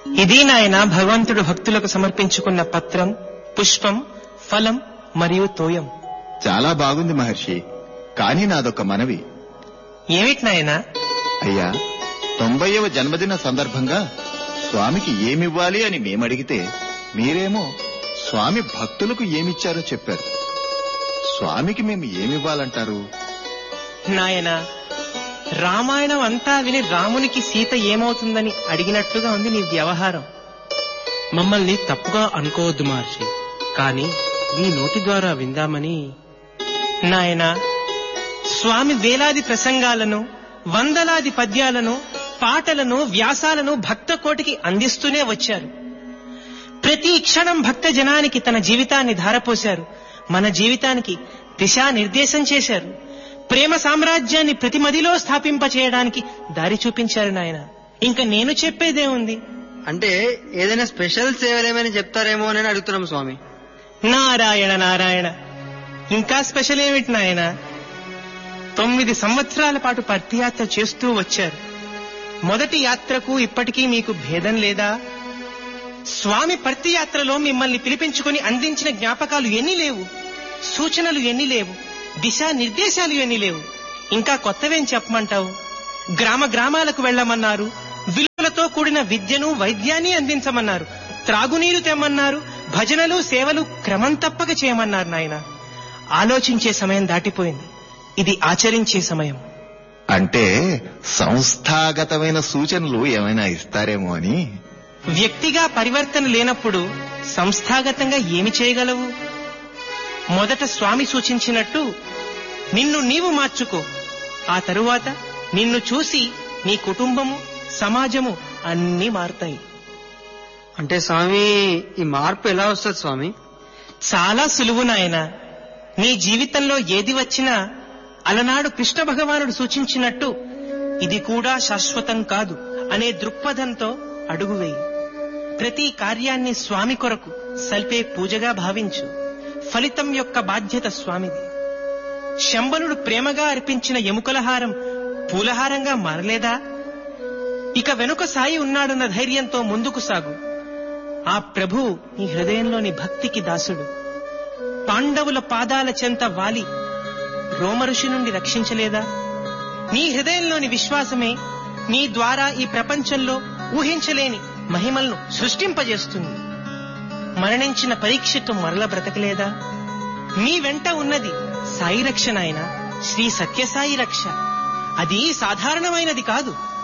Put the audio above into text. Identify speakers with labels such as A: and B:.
A: ఇది నాయన భగవంతుడు భక్తులకు సమర్పించుకున్న పత్రం పుష్పం ఫలం మరియు తోయం
B: చాలా బాగుంది మహర్షి కానీ నాదొక మనవి
A: ఏమిటి నాయనా
B: అయ్యా తొంభైవ జన్మదిన సందర్భంగా స్వామికి ఏమివ్వాలి అని మేమడిగితే మీరేమో స్వామి భక్తులకు ఏమిచ్చారో చెప్పారు స్వామికి మేము ఏమివ్వాలంటారు
A: నాయనా రామాయణం అంతా విని రామునికి సీత ఏమవుతుందని అడిగినట్లుగా ఉంది నీ వ్యవహారం
C: మమ్మల్ని తప్పుగా అనుకోవద్దు మహర్షి కానీ మీ నోటి ద్వారా విందామని
A: నాయనా స్వామి వేలాది ప్రసంగాలను వందలాది పద్యాలను పాటలను వ్యాసాలను భక్త కోటికి అందిస్తూనే వచ్చారు ప్రతి క్షణం భక్త జనానికి తన జీవితాన్ని ధారపోశారు మన జీవితానికి దిశానిర్దేశం చేశారు ప్రేమ సామ్రాజ్యాన్ని ప్రతి మదిలో స్థాపింపచేయడానికి దారి చూపించారు నాయన ఇంకా నేను చెప్పేదేముంది
D: అంటే ఏదైనా స్పెషల్ సేవలేమని చెప్తారేమో అని అడుగుతున్నాం స్వామి
A: నారాయణ నారాయణ ఇంకా స్పెషల్ ఏమిటి నాయన తొమ్మిది సంవత్సరాల పాటు పర్తియాత్ర చేస్తూ వచ్చారు మొదటి యాత్రకు ఇప్పటికీ మీకు భేదం లేదా స్వామి పర్తియాత్రలో మిమ్మల్ని పిలిపించుకొని అందించిన జ్ఞాపకాలు ఎన్ని లేవు సూచనలు ఎన్ని లేవు దిశా నిర్దేశాలు ఎన్ని లేవు ఇంకా కొత్తవేం చెప్పమంటావు గ్రామ గ్రామాలకు వెళ్ళమన్నారు విలువలతో కూడిన విద్యను వైద్యాన్ని అందించమన్నారు త్రాగునీరు తెమ్మన్నారు భజనలు సేవలు క్రమం తప్పక చేయమన్నారు నాయన ఆలోచించే సమయం దాటిపోయింది ఇది ఆచరించే సమయం
B: అంటే సంస్థాగతమైన సూచనలు ఏమైనా ఇస్తారేమో అని
A: వ్యక్తిగా పరివర్తన లేనప్పుడు సంస్థాగతంగా ఏమి చేయగలవు మొదట స్వామి సూచించినట్టు నిన్ను నీవు మార్చుకో ఆ తరువాత నిన్ను చూసి నీ కుటుంబము సమాజము అన్నీ మారుతాయి
D: అంటే స్వామి ఈ మార్పు ఎలా వస్తుంది స్వామి
A: చాలా సులువు నాయన నీ జీవితంలో ఏది వచ్చినా అలనాడు కృష్ణ భగవానుడు సూచించినట్టు ఇది కూడా శాశ్వతం కాదు అనే దృక్పథంతో అడుగువేయి ప్రతి కార్యాన్ని స్వామి కొరకు సల్పే పూజగా భావించు ఫలితం యొక్క బాధ్యత స్వామిది శంబనుడు ప్రేమగా అర్పించిన ఎముకలహారం పూలహారంగా మారలేదా ఇక వెనుక సాయి ఉన్నాడన్న ధైర్యంతో ముందుకు సాగు ఆ ప్రభు నీ హృదయంలోని భక్తికి దాసుడు పాండవుల పాదాల చెంత వాలి రోమఋషి నుండి రక్షించలేదా నీ హృదయంలోని విశ్వాసమే నీ ద్వారా ఈ ప్రపంచంలో ఊహించలేని మహిమలను సృష్టింపజేస్తుంది మరణించిన పరీక్షతో మరల బ్రతకలేదా నీ వెంట ఉన్నది సాయి రక్ష నాయన శ్రీ సత్యసాయి రక్ష అది సాధారణమైనది కాదు